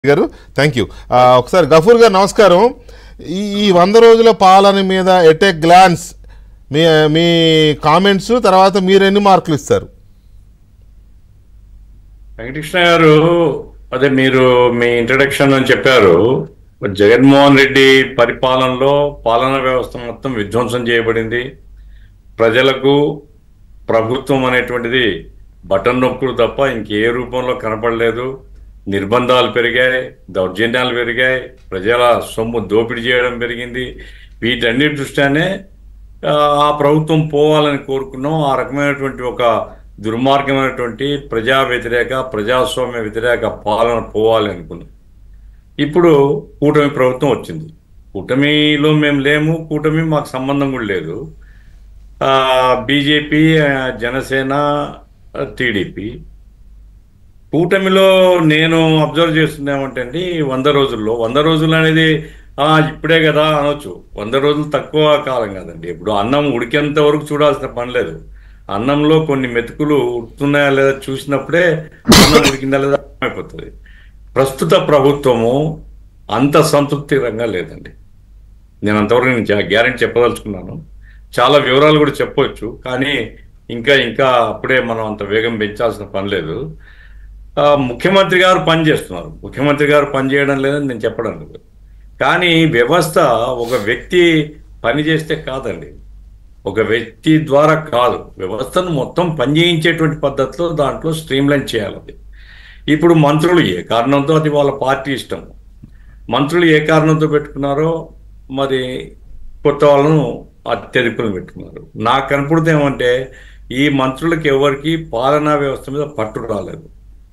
గారు thank you ఒకసారి గఫూర్ గారు నమస్కారం ఈ ఈ వంద రోజుల పాలన మీద ఎట్ ఏ గ్లాన్స్ మీ మీ కామెంట్స్ తర్వాత మీరు ఎన్ని మార్కులు ఇస్తారు వెంకటకృష్ణ గారు అదే మీరు మీ ఇంట్రడక్షన్ అని చెప్పారు జగన్మోహన్ రెడ్డి పరిపాలనలో పాలనా వ్యవస్థ మొత్తం విధ్వంసం చేయబడింది ప్రజలకు ప్రభుత్వం అనేటువంటిది బటన్ నొక్కులు తప్ప ఇంకే రూపంలో కనపడలేదు నిర్బంధాలు పెరిగాయి దౌర్జన్యాలు పెరిగాయి ప్రజల సొమ్ము దోపిడీ చేయడం పెరిగింది వీటన్నిటి దృష్ట్యానే ఆ, ఆ ప్రభుత్వం పోవాలని కోరుకున్నాం ఆ రకమైనటువంటి ఒక దుర్మార్గమైనటువంటి ప్రజా వ్యతిరేక ప్రజాస్వామ్య వ్యతిరేక పాలన పోవాలి అనుకున్నాం ఇప్పుడు కూటమి ప్రభుత్వం వచ్చింది కూటమిలో మేము లేము కూటమి మాకు సంబంధం కూడా లేదు బీజేపీ జనసేన టీడీపీ కూటమిలో నేను అబ్జర్వ్ చేస్తుంది ఏమంటే అండి వంద రోజుల్లో వంద రోజులు అనేది ఆ, ఇప్పుడే కదా అనొచ్చు వంద రోజులు తక్కువ కాలం కాదండి ఇప్పుడు అన్నం ఉడికేంత వరకు చూడాల్సిన పని లేదు అన్నంలో కొన్ని మెతుకులు ఉడుకుతున్నాయా లేదా చూసినప్పుడే అన్నం ఉడికిందా లేదా అయిపోతుంది ప్రస్తుత ప్రభుత్వము అంత సంతృప్తికరంగా లేదండి నేను అంతవరకు నేను గ్యారెంటీ చెప్పదలుచుకున్నాను చాలా వివరాలు కూడా చెప్పవచ్చు కానీ ఇంకా ఇంకా అప్పుడే మనం అంత వేగం పెంచాల్సిన పని లేదు ఆ, ముఖ్యమంత్రి గారు పని చేస్తున్నారు ముఖ్యమంత్రి గారు పని చేయడం లేదని నేను చెప్పడం లేదు కానీ వ్యవస్థ ఒక వ్యక్తి పని చేస్తే కాదండి ఒక వ్యక్తి ద్వారా కాదు వ్యవస్థను మొత్తం పనిచేయించేటువంటి పద్ధతిలో దాంట్లో స్ట్రీమ్లైన్ చేయాలి అది ఇప్పుడు మంత్రులు ఏ కారణంతో అది వాళ్ళ పార్టీ ఇష్టం మంత్రులు ఏ కారణంతో పెట్టుకున్నారో మరి కొత్త వాళ్ళను అత్యధికులను పెట్టుకున్నారు నాకు కనపడితే ఏమంటే ఈ మంత్రులకి ఎవరికి పాలనా వ్యవస్థ మీద పట్టు రాలేదు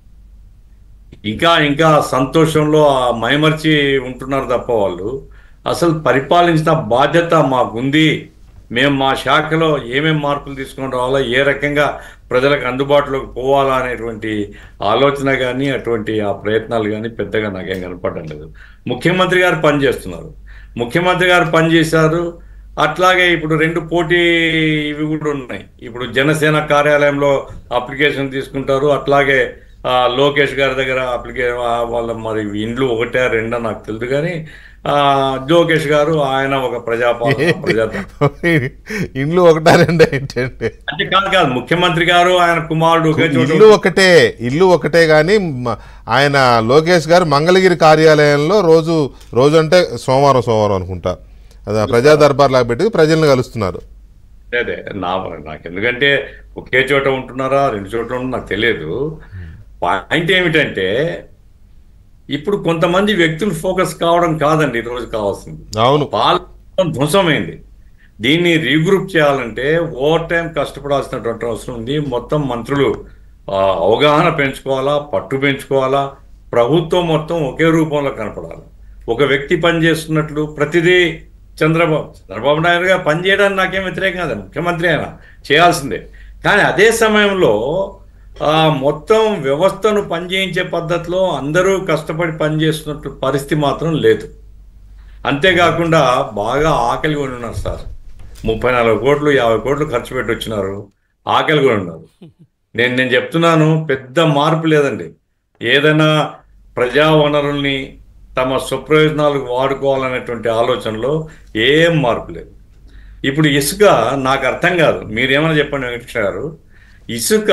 ఇంకా ఇంకా సంతోషంలో ఆ మైమర్చి ఉంటున్నారు తప్ప వాళ్ళు అసలు పరిపాలించిన బాధ్యత మాకుంది మేము మా శాఖలో ఏమేం మార్పులు తీసుకొని రావాలో ఏ రకంగా ప్రజలకు అందుబాటులోకి పోవాలా అనేటువంటి ఆలోచన కానీ అటువంటి ఆ ప్రయత్నాలు కానీ పెద్దగా నాకేం కనపడడం లేదు ముఖ్యమంత్రి గారు పనిచేస్తున్నారు ముఖ్యమంత్రి గారు పనిచేశారు అట్లాగే ఇప్పుడు రెండు పోటీ ఇవి కూడా ఉన్నాయి ఇప్పుడు జనసేన కార్యాలయంలో అప్లికేషన్ తీసుకుంటారు అట్లాగే ఆ, లోకేష్ గారి దగ్గర అప్లికే ఆ, వాళ్ళ మరి ఇండ్లు ఒకటే రెండా నాకు తెలియదు కానీ ఆ, లోకేష్ గారు ఆయన ఒక ప్రజాపాలన ప్రజా ఇండ్లు ఒకటా రెండా ఏంటంటే అంటే కాదు కాదు ముఖ్యమంత్రి గారు ఆయన కుమారుడు ఒకే చోట ఇల్లు ఒకటే ఇల్లు ఒకటే కానీ మ- ఆయన లోకేష్ గారు మంగళగిరి కార్యాలయంలో రోజు రోజు అంటే సోమవారం సోమవారం అనుకుంటా అది ఆ ప్రజా దర్బార్ లాగా పెట్టి ప్రజల్ని కలుస్తున్నారు అదే అదే నా నాకు ఎందుకంటే ఒకే చోట ఉంటున్నారా రెండు చోట్ల ఉంటున్నా నాకు తెలియదు పాయింట్ ఏమిటంటే ఇప్పుడు కొంతమంది వ్యక్తులు ఫోకస్ కావడం కాదండి ఈరోజు కావాల్సింది అవును పాలన ధ్వంసమైంది దీన్ని రీగ్రూప్ చేయాలంటే ఓవర్ టైం కష్టపడాల్సినటువంటి అవసరం ఉంది మొత్తం మంత్రులు ఆ, అవగాహన పెంచుకోవాలా పట్టు పెంచుకోవాలా ప్రభుత్వం మొత్తం ఒకే రూపంలో కనపడాలి ఒక వ్యక్తి పనిచేస్తున్నట్లు ప్రతిదీ చంద్రబాబు చంద్రబాబు నాయుడు గారు పనిచేయడానికి నాకేం వ్యతిరేకం కాదు ముఖ్యమంత్రి అయినా చేయాల్సిందే కానీ అదే సమయంలో ఆ మొత్తం వ్యవస్థను పనిచేయించే పద్ధతిలో అందరూ కష్టపడి పనిచేస్తున్నట్టు పరిస్థితి మాత్రం లేదు అంతేకాకుండా బాగా ఆకలి కొని ఉన్నారు సార్ ముప్పై నాలుగు కోట్లు యాభై కోట్లు ఖర్చు పెట్టి వచ్చినారు ఆకలి కొని ఉన్నారు నేను నేను చెప్తున్నాను పెద్ద మార్పు లేదండి ఏదైనా ప్రజా వనరుల్ని తమ స్వప్రయోజనాలకు వాడుకోవాలనేటువంటి ఆలోచనలో ఏం మార్పు లేదు ఇప్పుడు ఇసుక నాకు అర్థం కాదు మీరేమైనా చెప్పండి వెంకటేశ్వర గారు ఇసుక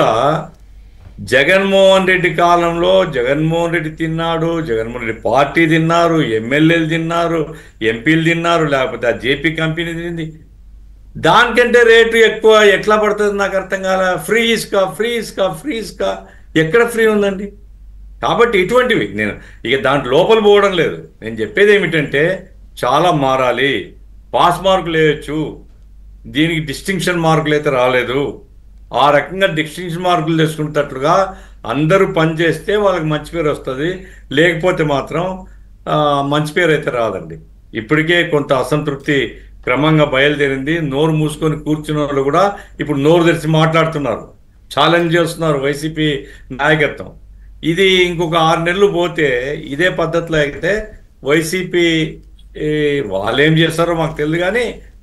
జగన్మోహన్ రెడ్డి కాలంలో జగన్మోహన్ రెడ్డి తిన్నాడు జగన్మోహన్ రెడ్డి పార్టీ తిన్నారు ఎమ్మెల్యేలు తిన్నారు ఎంపీలు తిన్నారు లేకపోతే ఆ జేపీ కంపెనీ తింది దానికంటే రేటు ఎక్కువ ఎట్లా పడుతుంది నాకు అర్థం కాల ఫ్రీ ఇసుక ఫ్రీ ఇసుక ఫ్రీ ఇసుక ఎక్కడ ఫ్రీ ఉందండి కాబట్టి ఇటువంటివి నేను ఇక దాంట్లో లోపల పోవడం లేదు నేను చెప్పేది ఏమిటంటే చాలా మారాలి పాస్ మార్కులు వేయచ్చు దీనికి డిస్టింక్షన్ మార్కులు అయితే రాలేదు ఆ రకంగా డిస్టింక్షన్ మార్కులు తెచ్చుకునేటట్లుగా అందరూ పనిచేస్తే వాళ్ళకి మంచి పేరు వస్తుంది లేకపోతే మాత్రం ఆ, మంచి పేరు అయితే రాదండి ఇప్పటికే కొంత అసంతృప్తి క్రమంగా బయలుదేరింది నోరు మూసుకొని కూర్చున్న వాళ్ళు కూడా ఇప్పుడు నోరు తెరిచి మాట్లాడుతున్నారు ఛాలెంజ్ చేస్తున్నారు వైసీపీ నాయకత్వం ఇది ఇంకొక ఆరు నెలలు పోతే ఇదే పద్ధతిలో అయితే వైసీపీ ఈ, వాళ్ళు ఏం చేస్తారో మాకు తెలియదు కానీ